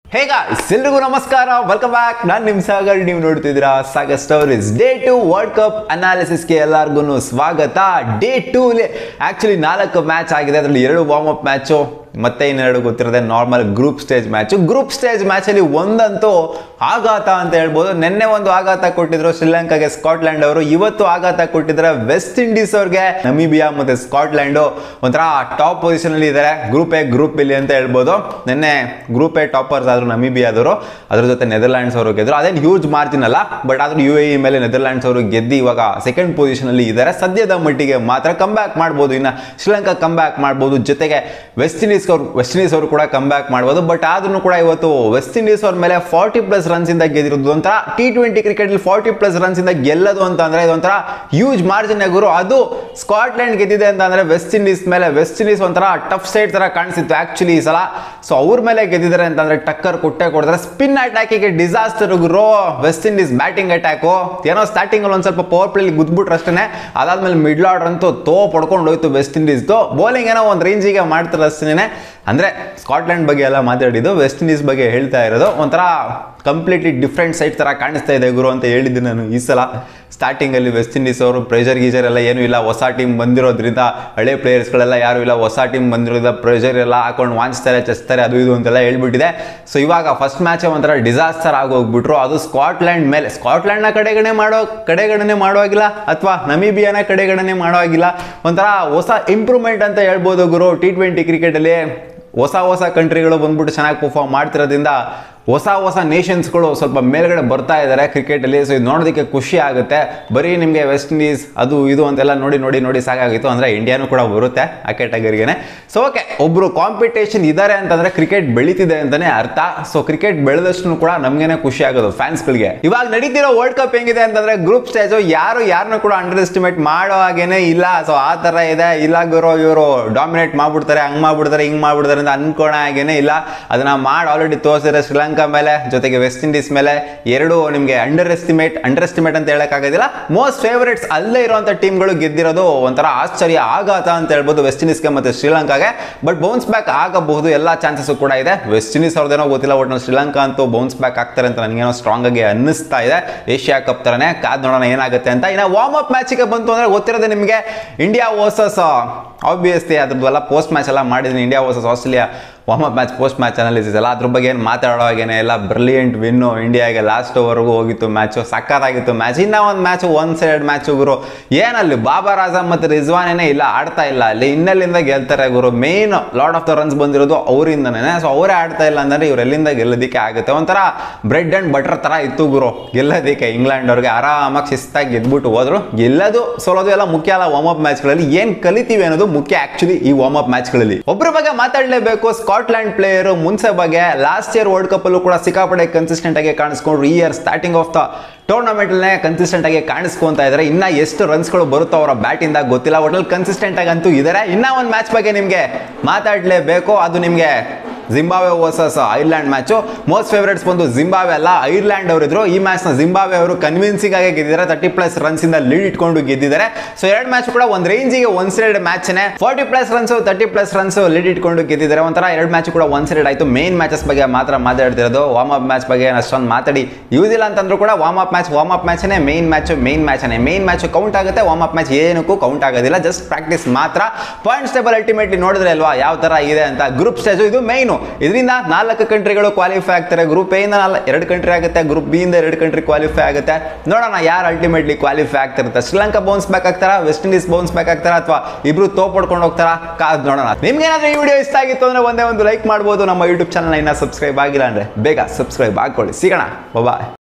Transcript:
ಹೇಗ ಎಲ್ರಿಗೂ ನಮಸ್ಕಾರ ವೆಲ್ಕಮ್ ಬ್ಯಾಕ್ ನಾನು ನಿಮ್ ಸಾಗರ್ ನೀವು ನೋಡ್ತಿದ್ದೀರಾ Sagar stories day two world cup ಅನಾಲಿಸಿಸ್ಗೆ ಎಲ್ಲರಿಗೂ ಸ್ವಾಗತ ಡೇ ಟೂ ಆಕ್ಚುಲಿ ನಾಲ್ಕು ಮ್ಯಾಚ್ ಆಗಿದೆ ಅದರಲ್ಲಿ ಎರಡು ವಾರ್ಮ್ ಅಪ್ ಮ್ಯಾಚು ಮತ್ತೆ ಇನ್ನೆರಡು ಗೊತ್ತಿರದೆ normal group stage match group stage ಮ್ಯಾಚಲ್ಲಿ ಒಂದಂತೂ ಆಘಾತ ಅಂತ ಹೇಳ್ಬೋದು ನಿನ್ನೆ ಒಂದು ಆಘಾತ ಕೊಟ್ಟಿದ್ರು ಶ್ರೀಲಂಕಾಗೆ ಸ್ಕಾಟ್ಲ್ಯಾಂಡ್ ಅವರು ಇವತ್ತು ಆಘಾತ ಕೊಟ್ಟಿದ್ದಾರೆ ವೆಸ್ಟ್ ಇಂಡೀಸ್ ಅವ್ರಿಗೆ ನಮೀಬಿಯಾ ಮತ್ತೆ ಸ್ಕಾಟ್ಲ್ಯಾಂಡು ಒಂಥರ ಟಾಪ್ ಪೊಸಿಷನ್ ಅಲ್ಲಿ ಇದ್ದಾರೆ ಗ್ರೂಪ್ ಎ ಗ್ರೂಪ್ ಇಲ್ಲಿ ಅಂತ ಹೇಳ್ಬೋದು ನಿನ್ನೆ ಗ್ರೂಪ್ ಎ ಟಾಪರ್ಸ್ ಆದ್ರು ನಮೀಬಿಯಾದವರು ಅದ್ರ ಜೊತೆ ನೆದರ್ಲ್ಯಾಂಡ್ಸ್ ಅವರು ಗೆದ್ರು ಅದೇನು ಹ್ಯೂಜ್ ಮಾರ್ಜಿನ್ ಅಲ್ಲ ಬಟ್ ಆದ್ರೂ ಯು ಎ ಇ ಮೇಲೆ ನೆದರ್ಲ್ಯಾಂಡ್ಸ್ ಅವರು ಗೆದ್ದು ಇವಾಗ ಸೆಕೆಂಡ್ ಪೊಸಿಷನ್ ಅಲ್ಲಿ ಇದ್ದಾರೆ ಸದ್ಯದ ಮಟ್ಟಿಗೆ ಮಾತ್ರ ಕಮ್ ಬ್ಯಾಕ್ ಮಾಡ್ಬೋದು ಇನ್ನು ಶ್ರೀಲಂಕಾ ಕಮ್ ಬ್ಯಾಕ್ ಮಾಡ್ಬೋದು ಜೊತೆಗೆ ವೆಸ್ಟ್ ಇಂಡೀಸ್ ಅವರು ವೆಸ್ಟ್ ಇಂಡೀಸ್ ಅವರು ಕೂಡ ಕಮ್ ಬ್ಯಾಕ್ ಮಾಡ್ಬೋದು ಬಟ್ ಆದ್ರೂ ಕೂಡ ಇವತ್ತು ವೆಸ್ಟ್ ಇಂಡೀಸ್ ಅವ್ರ ಮೇಲೆ ಫಾರ್ಟಿ ಪ್ಲಸ್ ರನ್ಸ್ ಇಂದ ಗೆದ್ದಿರೋದು ಒಂಥರ T twenty cricket forty plus runs ಇಂದ ಗೆಲ್ಲೋದು ಅಂತ ಅಂದ್ರೆ ಇದೊಂಥರ ಹ್ಯೂಜ್ ಮಾರ್ಜಿನ್ ಗುರು ಅದು ಸ್ಕಾಟ್ಲೆಂಡ್ ಗೆದ್ದಿದೆ ಅಂತ ಅಂದ್ರೆ ವೆಸ್ಟ್ ಇಂಡೀಸ್ ಮೇಲೆ ವೆಸ್ಟ್ ಇಂಡೀಸ್ ಒಂಥರ ಟಫ್ ಸೈಡ್ ತರ ಕಾಣಿಸಿತ್ತು ಆಕ್ಚುಲಿ ಈ ಸಲ ಸೊ ಅವ್ರ ಮೇಲೆ ಗೆದ್ದಿದ್ದಾರೆ ಅಂತಂದ್ರೆ ಟಕ್ಕರ್ ಕೊಟ್ಟೆ ಕೊಡ್ತಾರೆ ಸ್ಪಿನ್ ಅಟ್ಯಾಕಿಗೆ ಡಿಸಾಸ್ಟರ್ ಗುರು ವೆಸ್ಟ್ ಇಂಡೀಸ್ ಬ್ಯಾಟಿಂಗ್ ಅಟ್ಯಾಕು ಏನೋ ಸ್ಟಾರ್ಟಿಂಗ್ ಅಲ್ಲಿ ಒಂದ್ ಸ್ವಲ್ಪ ಪವರ್ ಪ್ಲೇಲಿ ಗುದ್ಬಿಟ್ರು ಅಷ್ಟೇ ಅದಾದ್ಮೇಲೆ ಮಿಡ್ಲ್ ಆರ್ಡರ್ ಅಂತೂ ತೋ ಪಡ್ಕೊಂಡು ಹೋಯ್ತು ವೆಸ್ಟ್ ಇಂಡೀಸ್ದು ಬೌಲಿಂಗ್ ಏನೋ ಒಂದು ರೇಂಜಿಗೆ ಮಾಡ್ತಾರೆ ಅಷ್ಟೇ ಅಂದ್ರೆ ಸ್ಕಾಟ್ಲೆಂಡ್ ಬಗ್ಗೆ ಎಲ್ಲ ಮಾತಾಡಿದ್ದು ವೆಸ್ಟ್ ಇಂಡೀಸ್ ಬಗ್ಗೆ ಹೇಳ್ತಾ ಇರೋದು ಒಂಥರ ಕಂಪ್ಲೀಟ್ಲಿ ಡಿಫ್ರೆಂಟ್ ಸೈಡ್ ತರ ಕಾಣಿಸ್ತಾ ಇದೆ ಗುರು ಅಂತ ಹೇಳಿದ್ದೆ ನಾನು ಈ ಸಲ ಸ್ಟಾರ್ಟಿಂಗ್ ಅಲ್ಲಿ ವೆಸ್ಟ್ ಇಂಡೀಸ್ ಅವರು ಪ್ರೆಷರ್ ಗೀಜರ್ ಎಲ್ಲ ಏನೂ ಇಲ್ಲ ಹೊಸ ಟೀಮ್ ಬಂದಿರೋದ್ರಿಂದ ಹಳೆ ಪ್ಲೇಯರ್ಸ್ಗಳೆಲ್ಲ ಯಾರು ಇಲ್ಲ ಹೊಸ ಟೀಮ್ ಬಂದಿರೋದ್ರಿಂದ ಪ್ರೆಷರ್ ಎಲ್ಲ ಹಾಕೊಂಡು ವಾಂಚ್ತಾರೆ ಚಸ್ತಾರೆ ಅದು ಇದು ಅಂತೆಲ್ಲ ಹೇಳ್ಬಿಟ್ಟಿದೆ ಸೊ ಇವಾಗ ಫಸ್ಟ್ ಮ್ಯಾಚ್ ಒಂಥರ ಡಿಸಾಸ್ಟರ್ ಆಗೋಗ್ಬಿಟ್ರು ಅದು ಸ್ಕಾಟ್ಲ್ಯಾಂಡ್ ಮೇಲೆ ಸ್ಕಾಟ್ಲ್ಯಾಂಡ್ನ ಕಡೆಗಣನೆ ಮಾಡೋ ಕಡೆಗಣನೆ ಮಾಡುವಾಗಿಲ್ಲ ಅಥವಾ ನಮೀಬಿಯಾನ ಕಡೆಗಣನೆ ಮಾಡುವಾಗಿಲ್ಲ ಒಂಥರ ಹೊಸ ಇಂಪ್ರೂವ್ಮೆಂಟ್ ಅಂತ ಹೇಳ್ಬೋದು ಗುರು ಟಿ ಟ್ವೆಂಟಿ ಕ್ರಿಕೆಟಲ್ಲಿ ಹೊಸ ಹೊಸ ಕಂಟ್ರಿಗಳು ಬಂದ್ಬಿಟ್ಟು ಚೆನ್ನಾಗಿ ಪರ್ಫಾರ್ಮ್ ಮಾಡ್ತಿರೋದ್ರಿಂದ ಹೊಸ ಹೊಸ ನೇಷನ್ಸ್ಗಳು ಸ್ವಲ್ಪ ಮೇಲ್ಗಡೆ ಬರ್ತಾ ಇದ್ದಾರೆ ಕ್ರಿಕೆಟಲ್ಲಿ ಸೊ ಇದು ನೋಡೋದಕ್ಕೆ ಖುಷಿ ಆಗುತ್ತೆ ಬರೀ ನಿಮಗೆ ವೆಸ್ಟ್ ಇಂಡೀಸ್ ಅದು ಇದು ಅಂತೆಲ್ಲ ನೋಡಿ ನೋಡಿ ನೋಡಿ ಸಾಕಾಗಿತ್ತು ಅಂದರೆ ಇಂಡಿಯಾನು ಕೂಡ ಬರುತ್ತೆ ಆ ಕ್ಯಾಟಗರಿಗೆ ಸೊ ಓಕೆ ಒಬ್ಬರು ಕಾಂಪಿಟೇಷನ್ ಇದ್ದಾರೆ ಅಂತಂದ್ರೆ ಕ್ರಿಕೆಟ್ ಬೆಳೀತಿದೆ ಅಂತಾನೆ ಅರ್ಥ ಸೊ ಕ್ರಿಕೆಟ್ ಬೆಳೆದಷ್ಟು ಕೂಡ ನಮಗೇನೆ ಖುಷಿ ಆಗೋದು ಫ್ಯಾನ್ಸ್ಗಳಿಗೆ ಇವಾಗ ನಡೀತಿರೋ ವರ್ಲ್ಡ್ ಕಪ್ ಹೆಂಗಿದೆ ಅಂತಂದ್ರೆ ಗ್ರೂಪ್ ಸ್ಟೇಜ್ ಯಾರು ಯಾರನ್ನು ಕೂಡ ಅಂಡರ್ ಎಸ್ಟಿಮೇಟ್ ಮಾಡೋ ಹಾಗೇನೆ ಇಲ್ಲ ಸೊ ಆ ಥರ ಇದೆ ಇಲ್ಲ ಗುರು ಇವರು ಡಾಮಿನೇಟ್ ಮಾಡ್ಬಿಡ್ತಾರೆ ಹಂಗ್ ಮಾಡ್ಬಿಡ್ತಾರೆ ಹಿಂಗ್ ಮಾಡ್ಬಿಡ್ತಾರೆ ಅಂತ ಅನ್ಕೋಣ ಹಾಗೇನೆ ಇಲ್ಲ ಅದನ್ನ ಮಾಡಿ ಆಲ್ರೆಡಿ ತೋರಿಸಿದ್ರೆ ಶ್ರೀಲಂಕಾ ಮೇಲೆ ಜೊತೆಗೆ ವೆಸ್ಟ್ ಇಂಡೀಸ್ ಮೇಲೆ ಎರಡು ನಿಮಗೆ ಅಂಡರ್ ಎಸ್ಟಿಮೇಟ್ ಅಂಡರ್ ಎಸ್ಟಿಮೇಟ್ ಅಂತ ಹೇಳಕ್ಕಾಗೋದಿಲ್ಲ ಮೋಸ್ಟ್ ಫೇವರೇಟ್ಸ್ ಅಲ್ಲೇ ಇರುವಂತ ಟೀಮ್ಗಳು ಗೆದ್ದಿರೋದು ಒಂಥರ ಆಶ್ಚರ್ಯ ಆಘಾತ ಅಂತ ಹೇಳ್ಬೋದು ವೆಸ್ಟ್ ಇಂಡೀಸ್ಗೆ ಮತ್ತೆ ಶ್ರೀಲಂಕಾಗೆ ಬಟ್ ಬೌನ್ಸ್ ಬ್ಯಾಕ್ ಆಗಬಹುದು ಎಲ್ಲ ಚಾನ್ಸಸ್ ಕೂಡ ಇದೆ ವೆಸ್ಟ್ ಇಂಡೀಸ್ ಅವ್ರದ್ದೇನೋ ಗೊತ್ತಿಲ್ಲ ಒಟ್ಟು ಶ್ರೀಲಂಕಾ ಅಂತೂ ಬೌನ್ಸ್ ಬ್ಯಾಕ್ ಆಗ್ತಾರೆ ಅಂತ ನನಗೇನೋ ಸ್ಟ್ರಾಂಗ್ ಆಗಿ ಅನ್ನಿಸ್ತಾ ಇದೆ ಏಷ್ಯಾ ಕಪ್ ತರನೇ ಕಾದ್ ನೋಡೋಣ ಏನಾಗುತ್ತೆ ಅಂತ ಇನ್ನು ವಾರ್ಮ್ ಅಪ್ ಮ್ಯಾಚಿಗೆ ಬಂತು ಅಂದ್ರೆ ಗೊತ್ತಿರೋದು ನಿಮಗೆ ಇಂಡಿಯಾ ವರ್ಸಸ್ ಆಬ್ವಿಯಸ್ಲಿ ಅದ್ರದ್ದು ಎಲ್ಲ ಪೋಸ್ಟ್ ಮ್ಯಾಚ್ ಎಲ್ಲ ಮಾಡಿದ್ದೀನಿ India versus Australia warm up match post match analysis ಎಲ್ಲ ಅದ್ರ ಬಗ್ಗೆ ಏನು ಮಾತಾಡೋ ಹಾಗೇನೆ ಎಲ್ಲ ಬ್ರಿಲಿಯಂಟ್ ವಿನ್ನು ಇಂಡಿಯಾಗೆ ಲಾಸ್ಟ್ ಓವರ್ಗೂ ಹೋಗಿತ್ತು ಮ್ಯಾಚು ಸಕ್ಕತ್ತಾಗಿತ್ತು ಮ್ಯಾಚ್ ಇನ್ನ ಒಂದು ಮ್ಯಾಚ್ ಒನ್ ಸೈಡ್ ಮ್ಯಾಚು ಗುರು ಏನಲ್ಲಿ ಬಾಬರ್ ಆಜಮ್ ಮತ್ತು ರಿಜ್ವಾನೇನೆ ಇಲ್ಲ ಆಡ್ತಾ ಇಲ್ಲ ಅಲ್ಲಿ ಇನ್ನೆಲ್ಲಿಂದ ಗೆಲ್ತಾರೆ ಗುರು main lot of the runs ಬಂದಿರೋದು ಅವರಿಂದನೇ ಸೊ ಅವರೇ ಆಡ್ತಾ ಇಲ್ಲ ಅಂದ್ರೆ ಇವ್ರು ಎಲ್ಲಿಂದ ಗೆಲ್ಲೋದಕ್ಕೆ ಆಗುತ್ತೆ ಒಂಥರ ಬ್ರೆಡ್ ಅಂಡ್ ಬಟರ್ ತರ ಇತ್ತು ಗುರು ಗೆಲ್ಲೋದಕ್ಕೆ ಇಂಗ್ಲೆಂಡ್ ಅವ್ರಿಗೆ ಆರಾಮಾಗಿ ಶಿಸ್ತಾಗಿ ಗೆದ್ಬಿಟ್ಟು ಹೋದ್ರು ಗೆಲ್ಲೋದು ಸೋಲೋದು ಎಲ್ಲ ಮುಖ್ಯ ಅಲ್ಲ ವಾರ್ಮ್ ಅಪ್ ಮ್ಯಾಚ್ಗಳಲ್ಲಿ ಏನ್ ಕಲಿತೀವಿ ಅನ್ನೋದು ಮುಖ್ಯ ಆಕ್ಚುಲಿ ಈ ವಾರ್ಮ್ ಅಪ್ ಮ್ಯಾಚ್ಗಳಲ್ಲಿ ಒಬ್ಬರ ಬಗ್ಗೆ ಮಾತಾಡಲೇಬೇಕು ಸ್ಕಾಟ್ಲ್ಯಾಂಡ್ ಪ್ಲೇಯರ್ ಮುನ್ಸೆ ಬಗ್ಗೆ ಲಾಸ್ಟ್ ಇಯರ್ ವರ್ಲ್ಡ್ ಕಪ್ ಅಲ್ಲೂ ಕೂಡ ಸಿಕ್ಕಾಪಡೆ ಕನ್ಸಿಸ್ಟೆಂಟ್ ಆಗಿ ಕಾಣಿಸ್ಕೊಂಡ್ರು ಈ year starting of the tournament ಅಲ್ಲೇ ಕನ್ಸಿಸ್ಟೆಂಟ್ ಆಗಿ ಕಾಣಿಸ್ಕೊಂತಾ ಇದ್ದಾರೆ ಇನ್ನ ಎಷ್ಟು ರನ್ಸ್ಗಳು ಬರುತ್ತೋ ಅವರ ಬ್ಯಾಟ್ ಇಂದ ಗೊತ್ತಿಲ್ಲ ಒಟ್ನಲ್ಲಿ ಕನ್ಸಿಸ್ಟೆಂಟ್ ಆಗಿ ಅಂತೂ ಇದ್ದಾರೆ ಇನ್ನ ಒಂದು ಮ್ಯಾಚ್ ಬಗ್ಗೆ ನಿಮಗೆ ಮಾತಾಡಲೇಬೇಕು ಅದು ನಿಮಗೆ Zimbabwe versus Ireland match most favourites ಬಂದು ಜಿಂಬಾವೆ ಅಲ್ಲ ಐರ್ಲ್ಯಾಂಡ್ ಅವರಿದ್ರು ಈ ಮ್ಯಾಚ್ ನ ಜಿಂಬಾವೆ ಅವರು ಕನ್ವಿನ್ಸಿಂಗ್ ಆಗಿ ಗೆದ್ದಿದ್ದಾರೆ ತರ್ಟಿ ಪ್ಲಸ್ ರನ್ಸ್ ಇಂದ ಲೀಡ್ ಇಟ್ಕೊಂಡು ಗೆದ್ದಿದ್ದಾರೆ ಸೊ ಎರಡು ಮ್ಯಾಚ್ ಕೂಡ ಒಂದು ರೇಂಜಿಗೆ ಒನ್ ಸೈಡ್ ಮ್ಯಾಚ್ನೇ forty plus runs thirty plus runs lead ಇಟ್ಕೊಂಡು ಗೆದ್ದಿದ್ದಾರೆ ಒಂಥರ ಎರಡು ಮ್ಯಾಚ್ ಕೂಡ ಒನ್ ಸೈಡ್ ಆಯ್ತು ಮೇನ್ ಮ್ಯಾಚಸ್ ಬಗ್ಗೆ ಮಾತ್ರ ಮಾತಾಡ್ತಿರೋದು ವಾರ್ಮ್ ಅಪ್ ಮ್ಯಾಚ್ ಬಗ್ಗೆ ಅಷ್ಟೊಂದು ಮಾತಾಡಿ ಯೂಸ್ ಇಲ್ಲ ಅಂತಂದ್ರೂ ಕೂಡ warm up match warm up ಮ್ಯಾಚ್ನೇ ಮೇನ್ ಮ್ಯಾಚ್ ಮೇನ್ ಮ್ಯಾಚ್ನೇ ಮೇನ್ ಮ್ಯಾಚ್ ಕೌಂಟ್ ಆಗುತ್ತೆ ವಾರ್ಮ್ ಅಪ್ ಮ್ಯಾಚ್ ಏನಕ್ಕೂ ಕೌಂಟ್ ಆಗೋದಿಲ್ಲ ಜಸ್ಟ್ ಪ್ರಾಕ್ಟೀಸ್ ಮಾತ್ರ ಪಾಯಿಂಟ್ಸ್ ಟೇಬಲ್ ಅಲ್ಟಿಮೇಟ್ಲಿ ನೋಡಿದ್ರೆ ಅಲ್ವಾ ಯಾವ ತರ ಇದೆ ಅಂತ ಗ್ರೂಪ್ ಸ್ಟೇಜ್ ಇದು ಮೈನು ಇದರಿಂದ ನಾಲ್ಕು ಕಂಟ್ರಿಗಳು ಕ್ವಾಲಿಫೈ ಆಗ್ತಾರೆ ಗ್ರೂಪ್ ಎ ಇಂದ ನಾಲ್ ಎರಡು ಕಂಟ್ರಿ ಆಗುತ್ತೆ ಗ್ರೂಪ್ ಬಿ ಇಂದ ಎರಡು ಕಂಟ್ರಿ ಕ್ವಾಲಿಫೈ ಆಗುತ್ತೆ ನೋಡೋಣ ಯಾರು ಅಲ್ಟಿಮೇಟ್ಲಿ ಕ್ವಾಲಿಫೈ ಆಗ್ತಿರುತ್ತೆ ಶ್ರೀಲಂಕಾ ಬೌನ್ಸ್ ಬ್ಯಾಕ್ ಆಗ್ತಾರಾ ವೆಸ್ಟ್ ಇಂಡೀಸ್ ಬೌನ್ಸ್ ಬ್ಯಾಕ್ ಆಗ್ತಾರಾ ಅಥವಾ ಇಬ್ರು ತೋಪ್ ಹೊಡ್ಕೊಂಡು ಹೋಗ್ತಾರಾ ಕಾದ್ ನೋಡೋಣ ನಿಮ್ಗೆ ಏನಾದ್ರೂ ಈ ವಿಡಿಯೋ ಇಷ್ಟ ಆಗಿತ್ತು ಅಂದ್ರೆ ಒಂದೇ ಒಂದು ಲೈಕ್ ಮಾಡ್ಬೋದು ನಮ್ಮ ಯೂಟ್ಯೂಬ್ ಚಾನಲ್ ಇನ್ನ ಸಬ್ಸ್ಕ್ರೈಬ್ ಆಗಿಲ್ಲ ಅಂದ್ರೆ ಬೇಗ ಸಬ್ಸ್ಕ್ರೈಬ್ ಹಾಕೊಳ್ಳಿ ಸಿಗೋಣ ಬಾಯ್